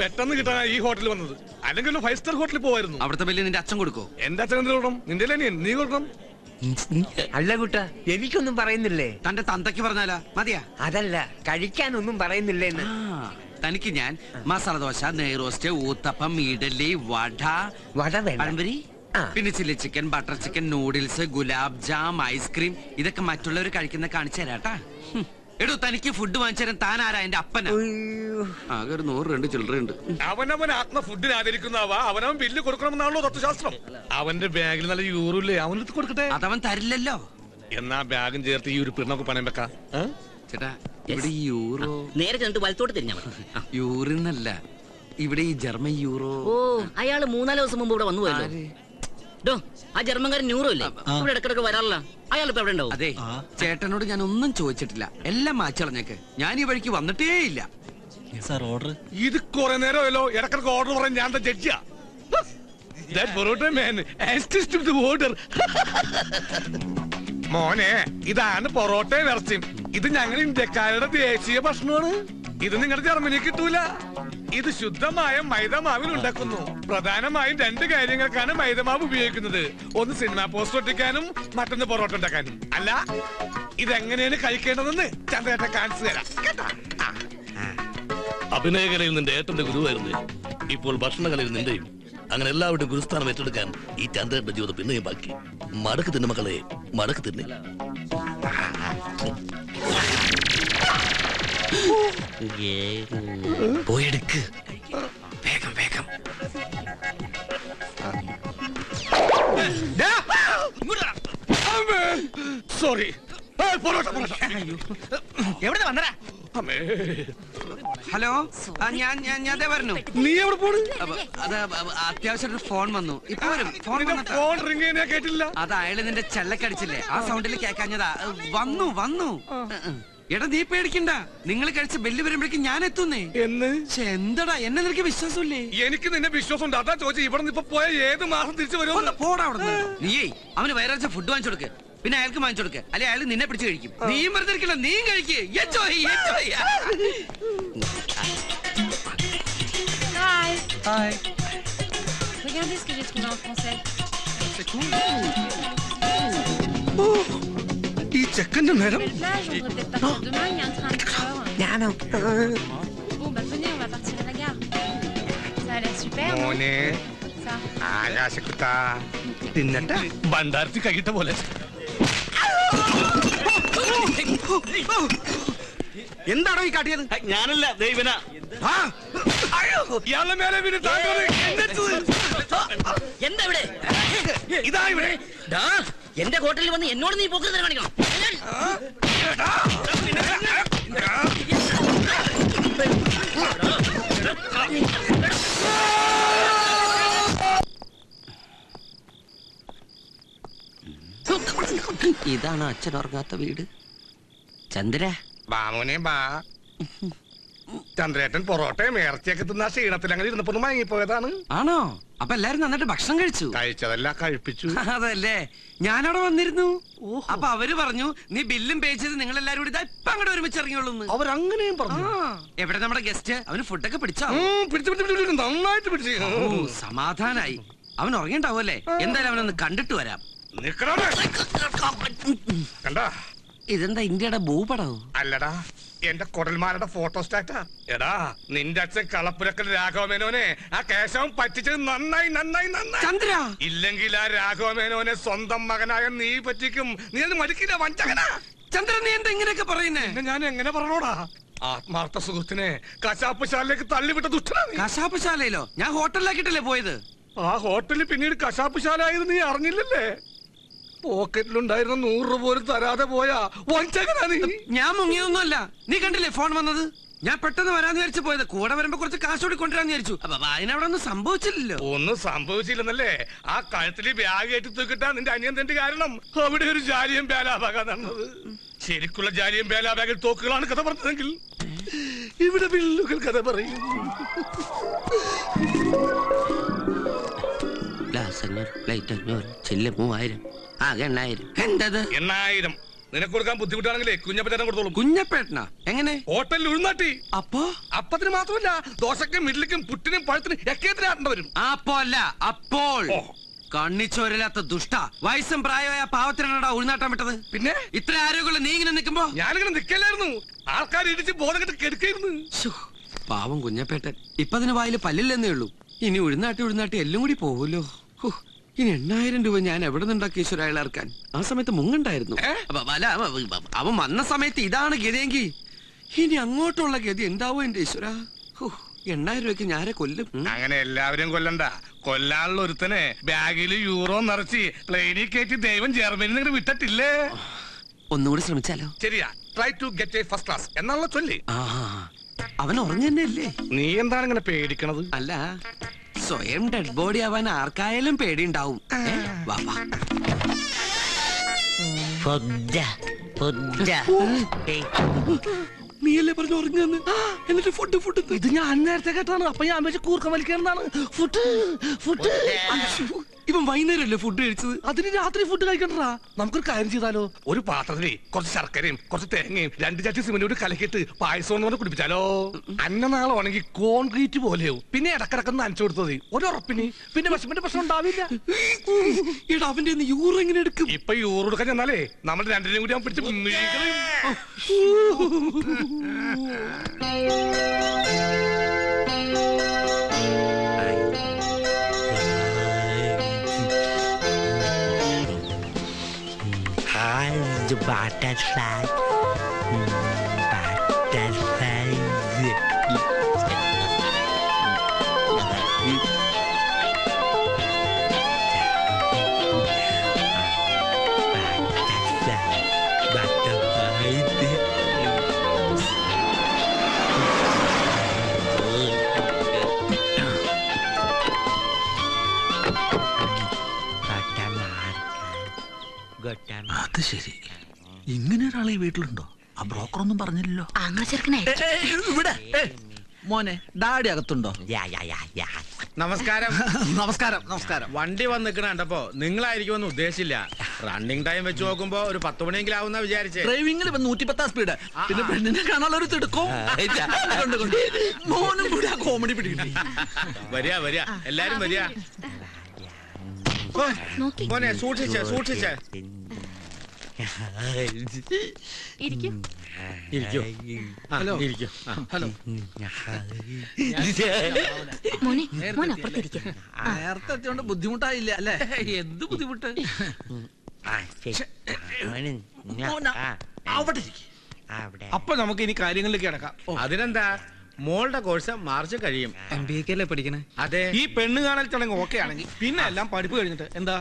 പെട്ടെന്ന് കിട്ടാൻ ഈ ഹോട്ടലിൽ വന്നത് അല്ലെങ്കിൽ ഒരു ഫൈവ് സ്റ്റാർ ഹോട്ടലിൽ പോവായിരുന്നു അവിടുത്തെ ബില്ല് നിന്റെ അച്ഛൻ കൊടുക്കോ എന്റെ അച്ഛൻ എന്തിനു കൊടുക്കണം നിന്റെ അനിയൻ നീ കൊടുക്കണം അല്ല കുട്ട എനിക്കൊന്നും പറയുന്നില്ലേ തന്റെ തന്തയ്ക്ക് പറഞ്ഞാലാ മതിയാ അതല്ല കഴിക്കാനൊന്നും പറയുന്നില്ലേന്ന് ആ, തനിക്ക് ഞാൻ മസാല ദോശ നെയ്റോസ്റ്റ് ഊത്തപ്പം ഇഡലി വട വട വേണ്ട പഴംപൊരി ആ. പിന്നെ chilli chicken butter chicken noodles gulab jam ice cream ഇതൊക്കെ മറ്റുള്ളവർ കഴിക്കുന്ന കാണിച്ചു തരാട്ടാ ഹും. എടോ തനിക്ക് ഫുഡ് വാങ്ങിച്ചു തരാൻ താൻ ആരാ എന്റെ അപ്പനാ ഉയ്യോ. ആകെ ഒരു നൂറ് രണ്ട് ചില്ലറയുണ്ട് അവനവൻ ആത്മ ഫുഡിന് ആദരിക്കുന്നവ അവനവൻ ബില്ല് കൊടുക്കണമെന്നാണല്ലോ തത്വശാസ്ത്രം അവന്റെ ബാഗിൽ നല്ല യൂറോ ഇല്ലേ അവനെടുത്ത് കൊടുക്കട്ടെ അതവൻ തരില്ലല്ലോ എന്നാ ബാഗും ചേർത്ത് ഈ ഒരു പിണ്ണൊക്കെ പണയം വെക്കാം ഏ? ചേട്ടാ ഇവിടെ ഈ യൂറോ നേരെ ചെന്നിട്ട് വലത്തോട്ട് തിരിഞ്ഞാ മതി ആ. യൂറിന്നല്ല ഇവിടെ ഈ ജർമ്മൻ യൂറോ ഓ അയാള് മൂന്നാല് ദിവസം മുമ്പ് ഇവിടെ വന്നു പോയല്ലോ ആര്? ഡോ ആ ജർമ്മൻകാരൻ ന്യൂറോ ഇല്ലേ ഇവിടെ ഇടക്കിടക്ക് വരാറില്ല അയാൾ ഇപ്പൊ എവിടെ ഉണ്ടാവും അതെ ചേട്ടനോട് ഞാൻ ഒന്നും ചോദിച്ചിട്ടില്ല എല്ലാം മാച്ചളഞ്ഞേക്ക് ഞാൻ ഈ വഴിക്ക് വന്നിട്ടേ ഇല്ല സാർ ഓർഡർ ഇത് കുറെ നേരമല്ലോ ഇടക്കിടക്ക് ഓർഡർ പറയാൻ ഞാൻ ജഡ്ജിയാ That parotta man assist to the order. മോനെ ഇതാണ് പൊറോട്ടയും ഇറച്ചിയും ഇത് ഞങ്ങൾ ഇന്ത്യക്കാരുടെ ദേശീയ ഭക്ഷണമാണ് ഇത് നിങ്ങളുടെ ജർമ്മനി കിട്ടൂല ഇത് ശുദ്ധമായ മൈദമാവിൽ ഉണ്ടാക്കുന്നു പ്രധാനമായും രണ്ട് കാര്യങ്ങൾക്കാണ് മൈദമാവ് ഉപയോഗിക്കുന്നത് ഒന്ന് സിനിമാ പോസ്റ്റർ ഒട്ടിക്കാനും മറ്റൊന്ന് പൊറോട്ട ഉണ്ടാക്കാനും അല്ല ഇതെങ്ങനെയാണ് കഴിക്കേണ്ടതെന്ന് ചന്ദ്രേട്ട കാണിച്ചു തരാം കേട്ടാ ആ. അഭിനയകലയിൽ നിന്റെ ഏട്ടന്റെ ഗുരുവായിരുന്നു ഞാൻ. ഇപ്പോൾ ഭക്ഷണകലയിൽ നിന്റെയും അങ്ങനെ എല്ലാവരുടെയും ഗുരുസ്ഥാനം ഏറ്റെടുക്കാൻ ഈ ചന്ദ്രന്റെ ജീവിതം പിന്നെയും ബാക്കി മടക്ക് തിന്നു മക്കളെ മടക്ക് തിന്നെ പോയെടുക്ക് വേഗം വേഗം സോറി പൊറോട്ട പൊറോട്ട എവിടെ വന്നടാ അമ്മേ ഹലോ ആ, ഞാൻ ഞാൻ ഞാൻ ദേ വരണു നീ എവിടെ പോണ് അപ്പൊ അത് അപ്പൊ അത്യാവശ്യം ഒരു ഫോൺ വന്നു ഇപ്പൊ വരും ഫോൺ നിന്റെ വന്നിട്ടാ. ഫോൺ റിംഗ് ചെയ്യാൻ കേട്ടില്ല അത് അയാള് നിന്റെ ചെല്ലക്കടിച്ചില്ലേ ആ സൗണ്ടിൽ കേക്കാഞ്ഞതാ ഏ, വന്നു വന്നു ഏ, ഏ. എടാ നീ പേടിക്കണ്ട നിങ്ങൾ കഴിച്ച ബെല്ല് വരുമ്പോഴേക്കും ഞാൻ എത്തുന്നേ എന്ന് പക്ഷെ എന്തടാ എന്നെ നിനക്ക് വിശ്വാസമില്ലേ എനിക്ക് നിന്നെ വിശ്വാസം ഉണ്ട് അതാ ചോദിച്ചു ഇവിടെ നിന്ന് ഇപ്പൊ പോയ ഏത് മാസം തിരിച്ചു ഒന്ന് വരുമെന്ന് പോടാ അവിടെ നീയേ അവന് വയറച്ച ഫുഡ് വാങ്ങിച്ചു കൊടുക്ക് പിന്നെ അയാൾക്ക് വാങ്ങിച്ചു കൊടുക്ക് അല്ലെ അയാൾ നിന്നെ പിടിച്ച് കഴിക്കും നീയും വെറുതെ ഇരിക്കില്ല നീയും കഴിക്ക് enjoy enjoy Hi hi Regardez ce que j'ai trouvé en français. ഈ ചെക്കന്റെ നേരം Belle plage, on devrait peut-être partir demain, il y a un train à 4 heures. ഞാനോ Bon, bah venez, on va partir à la gare. Ça a l'air super, non മോനെ Ça. ആകാശക്കുത്ത തിന്നട്ടെ ഭണ്ഡാരത്തി കൈയിട്ട പോലെ എന്താണോ ഈ കാട്ടിയത് ഞാനല്ല ദൈവന ആ! അയ്യോ! ഇയാളുടെ മേലെ വീണ് താങ്കൾ എന്നെത്തത്. എന്താ ഇവിടെ ഇതാ ഇവിടെ ഡാ എന്റെ ഹോട്ടലിൽ വന്ന് എന്നോട് നീ പോക്കരുത് കാണിക്കണം ഇതാണ് അച്ഛൻ ഉറങ്ങാത്ത വീട് ചന്ദ്ര ബാ മോനെ ബാ ചന്ദ്രേട്ടൻ പൊറോട്ടയും ഇറച്ചിയൊക്കെ തിന്ന ക്ഷീണത്തിൽ അങ്ങനെ ഇരുന്നപ്പോ ഒന്ന് മയങ്ങിപ്പോയതാണ് ആണോ അപ്പൊ എല്ലാരും നന്നായിട്ട് ഭക്ഷണം കഴിച്ചു കഴിച്ചതല്ല കഴിപ്പിച്ചു അതല്ലേ ഞാനവിടെ വന്നിരുന്നു അപ്പൊ അവര് പറഞ്ഞു നീ ബില്ലും പേ ചെയ്ത് നിങ്ങൾ എല്ലാരും കൂടി ഇതാ ഇപ്പൊ അങ്ങോട്ട് ഒരുമിച്ച് ഇറങ്ങിയുള്ളൂ അവരങ്ങനെയും ആ പറഞ്ഞു എവിടെ നമ്മുടെ ഗസ്റ്റ് അവന് ഫുഡൊക്കെ പിടിച്ചോ ഉം, പിടിച്ച് പിടിച്ച് പിടിച്ച് പിടിച്ച് നന്നായിട്ട് പിടിച്ച് ഓ സമാധാനായി അവൻ ഉറങ്ങിണ്ടാവുമല്ലേ എന്തായാലും അവനൊന്ന് കണ്ടിട്ട് വരാം നിക്കണേ കണ്ടാ ഇതെന്താ ഇന്ത്യയുടെ ഭൂപടവും അല്ലടാ എന്റെ കുടൽമാരുടെ ഫോട്ടോസ്റ്റാറ്റാ എടാ നിന്റെ അച്ഛൻ കളപ്പുരക്കൽ രാഘവമേനോനെ ആ കേശവൻ പറ്റിച്ചത് നന്നായി നന്നായി നന്നായി ചന്ദ്ര ഇല്ലെങ്കിൽ ആ രാഘവമേനോനെ സ്വന്തം മകനായ നീ പറ്റിക്കും നീ അത് മടിക്കില്ല വഞ്ചകനാ ചന്ദ്ര നീ എന്താ ഇങ്ങനെയൊക്കെ പറയുന്നേ പിന്നെ ഞാൻ എങ്ങനെ പറഞ്ഞോടാ ആത്മാർത്ഥ സുഹൃത്തിനെ കശാപ്പ് ശാലയിലേക്ക് തള്ളിവിട്ട ദുഷ്ടനാ നീ കശാപ്പ് ശാലയിലോ ഞാൻ ഹോട്ടലിലാക്കിട്ടല്ലേ പോയത് ആ ഹോട്ടലിൽ പിന്നീട് കശാപ്പ് ശാല ആയത് നീ അറിഞ്ഞില്ലല്ലേ പോക്കറ്റിലുണ്ടായിരുന്ന നൂറ് രൂപ പോലും തരാതെ പോയാ വഞ്ചകനാ നീ ഞാൻ മുങ്ങിയൊന്നുമല്ല നീ കണ്ടില്ലേ ഫോൺ വന്നത് ഞാൻ പെട്ടെന്ന് വരാന്ന് വിചാരിച്ചു പോയത് കൂടെ വരുമ്പോ കുറച്ച് കാശ് കൂടി കൊണ്ടുവരാന്ന് വിചാരിച്ചു അപ്പൊ അതിനവിടെ ഒന്നും സംഭവിച്ചില്ലല്ലോ ഒന്നും സംഭവിച്ചില്ലെന്നല്ലേ ആ കഴുത്തിൽ ബാഗ് കയറ്റി തൂക്കിട്ടാ നിന്റെ അനിയൻ തന്റെ കാരണം അവിടെ ഒരു ജാലിയും ബേലാബാഗ നടന്നത് ശരിക്കുള്ള ജാലിയും ബേലാബാഗിൽ തോക്കുകളാണ് കഥ പറഞ്ഞതെങ്കിൽ ഇവിടെ വില്ലുകൾ കഥ പറയും ഗ്ലാസ് അഞ്ഞൂറ് പ്ലേറ്റ് അഞ്ഞൂറ് ചില്ല് മൂവായിരം ആകെ എണ്ണായിരം എന്തത് എണ്ണായിരം നിനക്ക് കൊടുക്കാൻ ബുദ്ധിമുട്ടാണെങ്കിലേ കുഞ്ഞപ്പറ്റേട്ടൻ കൊടുത്തോളും കുഞ്ഞപ്പേട്ടനാ എങ്ങനെ ഹോട്ടലിൽ ഉഴുന്നാട്ടി അപ്പോ അപ്പത്തിന് മാത്രമല്ല ദോശക്കും ഇഡ്ലിക്കും പുട്ടിനും പഴത്തിനും ഒക്കെ ആട്ടേണ്ട വരും അപ്പോ അല്ല അപ്പോൾ ഓ. കണ്ണിച്ചോരില്ലാത്ത ദുഷ്ട വയസ്സും പ്രായമായ പാവത്തിനാടാ ഉൾനാട്ടം വിട്ടത് പിന്നെ ഇത്ര ആരോഗ്യമുള്ള നീ ഇങ്ങനെ നിൽക്കുമ്പോ ഞാനിങ്ങനെ നിക്കല്ലായിരുന്നു ആൾക്കാർ ഇടിച്ച് ബോധം കെട്ട് കെടുക്കായിരുന്നു ശ്ശോ, പാവം കുഞ്ഞപ്പേട്ടൻ ഇപ്പൊ അതിന് വായില് പല്ലില്ലെന്നേ ഉള്ളൂ ഇനി ഉഴുന്നാട്ടി ഉഴുന്നാട്ടി എല്ലാം കൂടി പോവുമല്ലോ ഹോ, ഇനി എണ്ണായിരം രൂപ ഞാൻ എവിടെ നിന്നുണ്ടാക്കി ഈശ്വര അയാൾ ഇറക്കാൻ ആ സമയത്ത് മുങ്ങണ്ടായിരുന്നു ഏ? അപ്പൊ അല്ല അവ- അവ- അവൻ വന്ന സമയത്ത് ഇതാണ് ഗതിയെങ്കിൽ ഇനി അങ്ങോട്ടുള്ള ഗതി എന്താവോ എന്റെ ഈശ്വര ഹോ, എണ്ണായിരം രൂപയ്ക്ക് ഞാരെ കൊല്ലും ഉം. അങ്ങനെ എല്ലാവരും കൊല്ലണ്ട കൊല്ലാനുള്ള ഒരുത്തനെ ബാഗിൽ യൂറോ നിറച്ച് പ്ലെയിനിൽ കയറ്റി ദൈവം ജർമ്മനിയിൽ നിന്ന് വിട്ടിട്ടില്ലേ ഒന്നുകൂടി ശ്രമിച്ചാലോ ശരിയാ try to get a first class എന്നുള്ള ചൊല്ലി ആ അവൻ ഉറങ്ങന്നല്ലേ നീ എന്താണ് ഇങ്ങനെ പേടിക്കണത് അല്ല സ്വയം ഡെഡ് ബോഡി ആവാൻ ആർക്കായാലും പേടിയുണ്ടാവും ഏ, വാ വാ പൊദ്ദ പൊദ്ദ നീയല്ലേ പറഞ്ഞു ഉറങ്ങുന്നു എന്നിട്ട് ഫുഡ് ഫുഡ് ഇത് ഞാൻ നേരത്തെ കേട്ടാണ് അപ്പൊ ഞാൻ വെച്ച് കൂർക്കം വലിക്കാന്നാണ് ഫുഡ് ഫുഡ് ഇവൻ വൈകുന്നേരമല്ലേ ഫുഡ് കഴിച്ചത് അതിന് രാത്രി ഫുഡ് കഴിക്കണ്ടാ നമുക്കൊരു കാര്യം ചെയ്താലോ ഒരു പാത്രത്തില് കുറച്ച് ശർക്കരയും കുറച്ച് തേങ്ങയും രണ്ട് ചട്ടി സിമന്റോട് കലക്കിയിട്ട് പായസം എന്ന് പറഞ്ഞ് കുടിപ്പിച്ചാലോ അന്ന നാളെ ഉണങ്ങി കോൺക്രീറ്റ് പോലെയോ പിന്നെ ഇടക്കിടക്ക് നനച്ചു കൊടുത്തത് ഒരു ഉറപ്പിന് പിന്നെ വിഷമിന്റെ പ്രശ്നം ഉണ്ടാവില്ല എടാ അവന്റെ യൂറ് എങ്ങനെ എടുക്കും ഇപ്പൊ യൂറോ എടുക്കാൻ ചെന്നാലേ നമ്മൾ രണ്ടിനെയും കൂടി അവൻ പിടിച്ച് നീക്കളയും. The butterfly. Butterfly. Butterfly. അത് ശരി ഇങ്ങനെ ഒരാളെ ഈ വീട്ടിലുണ്ടോ ആ ബ്രോക്കർ ഒന്നും പറഞ്ഞില്ലല്ലോ അങ്ങനെ ചെറുക്കനെ ഏ, ഏ, ഇവിടെ ഏ, മോനെ ഡാഡി അകത്തുണ്ടോ Yeah, yeah, yeah, yeah. നമസ്കാരം നമസ്കാരം നമസ്കാരം വണ്ടി വന്ന് നിൽക്കണ കണ്ടപ്പോ നിങ്ങളായിരിക്കുമെന്ന് ഉദ്ദേശിച്ചില്ല റണ്ണിങ് ടൈം വെച്ച് നോക്കുമ്പോ ഒരു പത്ത് മണിയെങ്കിലും ആവുന്ന വിചാരിച്ചേ ഡ്രൈവിംഗിൽ ഇപ്പൊ നൂറ്റിപ്പത്താം സ്പീഡ് പിന്നെ പെണ്ണിനെ കാണാനുള്ള ഒരു തിടുക്കവും കൊണ്ട് കൊണ്ട്. മോനും കൂടി ആ കോമഡി പിടിക്കട്ടെ വരിക വരിക എല്ലാരും വരിക ഓ, നോക്കി മോനെ സൂക്ഷിച്ചേ സൂക്ഷിച്ചേ ഇരിക്കും ഇരിക്കൂ ആ, ഹലോ. ഇരിക്കൂ ആ. ഹലോ മോനെ മോൻ അപ്പുറത്തിരിക്കും നേരത്തെ എത്തിയോണ്ട് ബുദ്ധിമുട്ടായില്ല അല്ലേ എന്ത് ബുദ്ധിമുട്ട് ആ, ശരി. അവന് മോന, ആ, അവിടെ ഇരിക്ക്. അവിടെ. അപ്പൊ നമുക്ക് ഇനി കാര്യങ്ങളിലേക്ക് കിടക്കാം അതിനെന്താ മോളുടെ കോഴ്സ് മാർച്ച് കഴിയും എം ബി എക്കല്ലേ പഠിക്കണേ അതെ ഈ പെണ്ണ് കാണൽ ചടങ്ങ് ഓക്കെ ആണെങ്കിൽ പിന്നെ എല്ലാം പഠിപ്പ് കഴിഞ്ഞിട്ട് എന്താ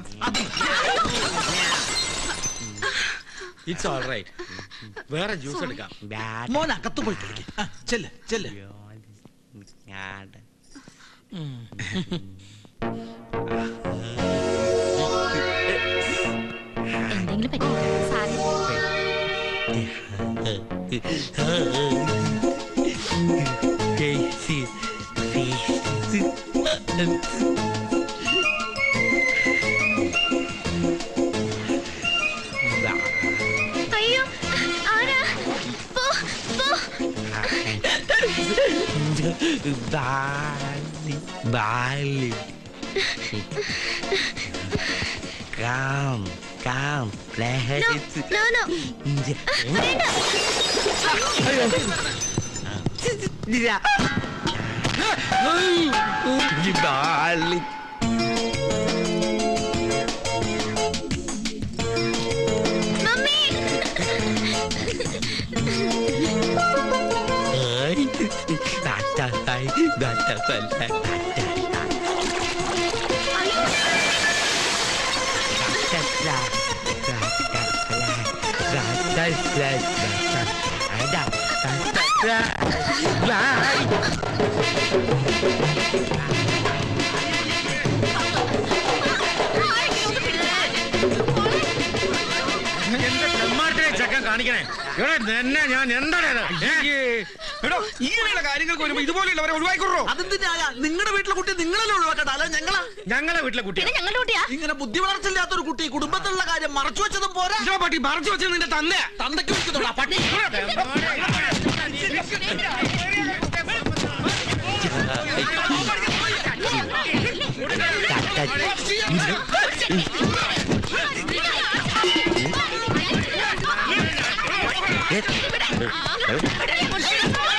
ഇറ്റ്സ് ഓൾ റൈറ്റ് വേറെ ജ്യൂസ് എടുക്കാം Bad. മോൻ അകത്ത് പോയി കളിക്ക് ആ, ചെല്ല് ചെല്ല് ഞാൻ എന്തെങ്കിലും പറ്റി സാരമില്ല Casey. അയ്യോ ആരാ പോ പോ Bali. Bali. Come, come, let's. No no വേണ്ട Bali. Mummy Butterfly, butterfly, butterfly. Butterfly, butterfly, butterfly, butterfly, butterfly. എന്റെ ചെമ്മാട്ടിനെ ചെക്കൻ കാണിക്കണേ ഇവിടെ നിന്നെ ഞാൻ എന്താണ് ഇത്? ഏ? എടോ ഇങ്ങനെയുള്ള കാര്യങ്ങൾക്ക് വരുമ്പോ ഇതുപോലെയുള്ളവരെ ഒഴിവാക്കിക്കൊള്ളോ അതെന്തിനാ നിങ്ങളുടെ വീട്ടിലെ കുട്ടി നിങ്ങളല്ലേ ഒഴിവാക്കട്ടെ അല്ല ഞങ്ങളാ ഞങ്ങളെ വീട്ടിലെ കുട്ടിയാ പിന്നെ ഞങ്ങളുടെ കുട്ടിയാ ഇങ്ങനെ ബുദ്ധി വളർച്ചില്ലാത്തൊരു കുട്ടി കുടുംബത്തിലുള്ള കാര്യം മറച്ചു വെച്ചതും പോരാ ഇതോ പട്ടി മറച്ചു വെച്ചത് നിന്റെ തന്നെ തന്തയ്ക്ക് വിളിക്കുന്നോടാ പട്ടി Yes.